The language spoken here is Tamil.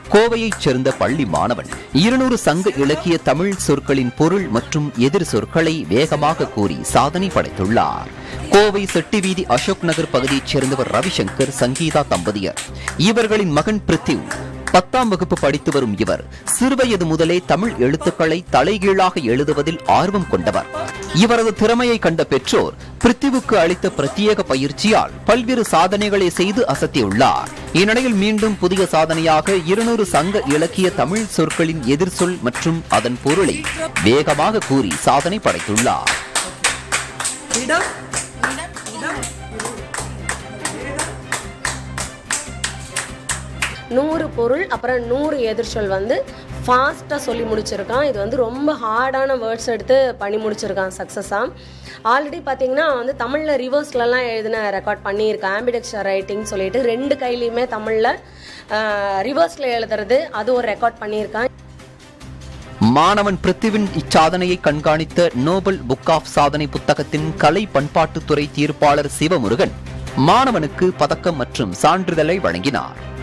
கோவையைச் சேர்ந்த பள்ளி மாணவன் இருநூறு சங்க இலக்கிய தமிழ் சொற்களின் பொருள் மற்றும் எதிர் சொற்களை வேகமாக கூறி சாதனை படைத்துள்ளார் கோவை செட்டிவீதி அசோக் நகர் பகுதியைச் சேர்ந்தவர் ரவிசங்கர் சங்கீதா தம்பதியர் இவர்களின் மகன் பிரித்திவ் பத்தாம் வகுப்பு படித்து வரும் இவர் சிறுவயது முதலே தமிழ் எழுத்துக்களை தலைகீழாக எழுதுவதில் ஆர்வம் கொண்டவர் இவரது திறமையை கண்ட பெற்றோர் பிரித்திவுக்கு அளித்த பிரத்யேக பயிற்சியால் பல்வேறு சாதனைகளை செய்து அசத்தியுள்ளார் இந்நிலையில் மீண்டும் புதிய சாதனையாக இருநூறு சங்க இலக்கிய தமிழ் சொற்களின் எதிர்சொல் மற்றும் அதன் பொருளை வேகமாக கூறி சாதனை படைத்துள்ளார் இடம் நூறு பொருள் அப்புறம் நூறு எதிர்ச்சொல் வந்து ஃபாஸ்ட்டாக சொல்லி முடிச்சிருக்கான் இது வந்து ரொம்ப ஹார்டான வேர்ட்ஸ் எடுத்து பண்ணி முடிச்சிருக்கான் சக்ஸஸாக ஆல்ரெடி பார்த்தீங்கன்னா வந்து தமிழில் ரிவர்ஸ்லலாம் எழுதின ரெக்கார்ட் பண்ணியிருக்கான் ஆம்பிடெக்சர் ரைட்டிங் சொல்லிட்டு ரெண்டு கையிலையுமே தமிழில் ரிவர்ஸில் எழுதுறது அது ஒரு ரெக்கார்ட் பண்ணியிருக்கான் மாணவன் பிரித்திவின் இச்சாதனையை கண்காணித்த நோபல் புக் ஆஃப் சாதனை புத்தகத்தின் கலை பண்பாட்டுத்துறை தீர்ப்பாளர் சிவமுருகன் மாணவனுக்கு பதக்கம் மற்றும் சான்றிதழை வழங்கினார்